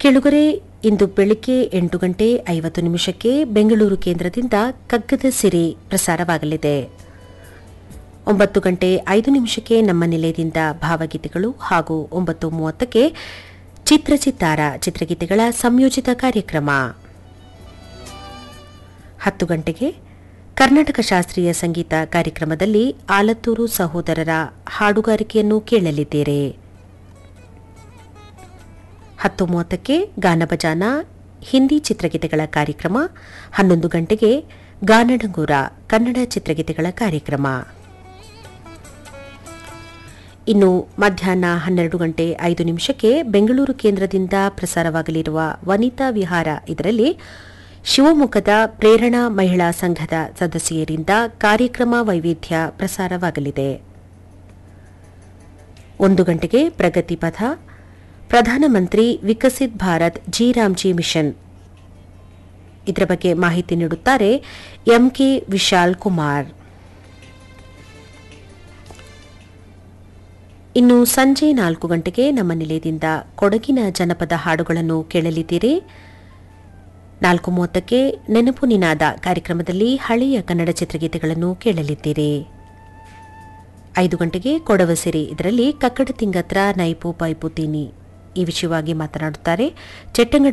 ಕೆಳುಗರೆ ಇಂದು ಬೆಳಿಗ್ಗೆ ಎಂಟು ಗಂಟೆ ಐವತ್ತು ನಿಮಿಷಕ್ಕೆ ಬೆಂಗಳೂರು ಕೇಂದ್ರದಿಂದ ಕಗ್ಗದ ಸಿರಿ ಪ್ರಸಾರವಾಗಲಿದೆ ಒಂಬತ್ತು ಗಂಟೆ ಐದು ನಿಮಿಷಕ್ಕೆ ನಮ್ಮ ನಿಲಯದಿಂದ ಭಾವಗೀತೆಗಳು ಹಾಗೂ ಒಂಬತ್ತು ಮೂವತ್ತಕ್ಕೆ ಚಿತ್ರಚಿತ್ತಾರ ಚಿತ್ರಗೀತೆಗಳ ಸಂಯೋಜಿತ ಕಾರ್ಯಕ್ರಮ ಹತ್ತು ಗಂಟೆಗೆ ಕರ್ನಾಟಕ ಶಾಸ್ತ್ರೀಯ ಸಂಗೀತ ಕಾರ್ಯಕ್ರಮದಲ್ಲಿ ಆಲತ್ತೂರು ಸಹೋದರರ ಹಾಡುಗಾರಿಕೆಯನ್ನು ಕೇಳಲಿದ್ದೀರಿ ಹತ್ತು ಮೂವತ್ತಕ್ಕೆ ಗಾನಭಜಾನ ಹಿಂದಿ ಚಿತ್ರಗೀತೆಗಳ ಕಾರ್ಯಕ್ರಮ ಹನ್ನೊಂದು ಗಂಟೆಗೆ ಗಾನಡಂಗೂರ ಕನ್ನಡ ಚಿತ್ರಗೀತೆಗಳ ಕಾರ್ಯಕ್ರಮ ಇನ್ನು ಮಧ್ಯಾಹ್ನ ಹನ್ನೆರಡು ಗಂಟೆ ಐದು ನಿಮಿಷಕ್ಕೆ ಬೆಂಗಳೂರು ಕೇಂದ್ರದಿಂದ ಪ್ರಸಾರವಾಗಲಿರುವ ವನಿತಾ ವಿಹಾರ ಇದರಲ್ಲಿ ಶಿವಮೊಗ್ಗದ ಪ್ರೇರಣಾ ಮಹಿಳಾ ಸಂಘದ ಸದಸ್ಯರಿಂದ ಕಾರ್ಯಕ್ರಮ ವೈವಿಧ್ಯ ಪ್ರಸಾರವಾಗಲಿದೆ ಒಂದು ಗಂಟೆಗೆ ಪ್ರಗತಿ ಪಥ ಪ್ರಧಾನಮಂತ್ರಿ ವಿಕಸಿತ್ ಭಾರತ್ ಜಿ ರಾಮ್ಜಿ ಮಿಷನ್ ಇದರ ಬಗ್ಗೆ ಮಾಹಿತಿ ನೀಡುತ್ತಾರೆ ಎಂಕೆ ವಿಶಾಲ್ ಕುಮಾರ್ ಇನ್ನು ಸಂಜೆ ನಾಲ್ಕು ಗಂಟೆಗೆ ನಮ್ಮ ನಿಲಯದಿಂದ ಕೊಡಗಿನ ಜನಪದ ಹಾಡುಗಳನ್ನು ಕೇಳಲಿದ್ದೀರಿ ನಾಲ್ಕು ಮೂವತ್ತಕ್ಕೆ ನೆನಪು ನಿನಾದ ಕಾರ್ಯಕ್ರಮದಲ್ಲಿ ಹಳೆಯ ಕನ್ನಡ ಚಿತ್ರಗೀತೆಗಳನ್ನು ಕೇಳಲಿದ್ದೀರಿ ಐದು ಗಂಟೆಗೆ ಕೊಡವಸಿರಿ ಇದರಲ್ಲಿ ಕಕ್ಕಡ ತಿಂಗತ್ರ ನೈಪು ಪೈಪು ತೀನಿ ಈ ವಿಷಯವಾಗಿ ಮಾತನಾಡುತ್ತಾರೆ ಚೆಟ್ಟಂಗಡ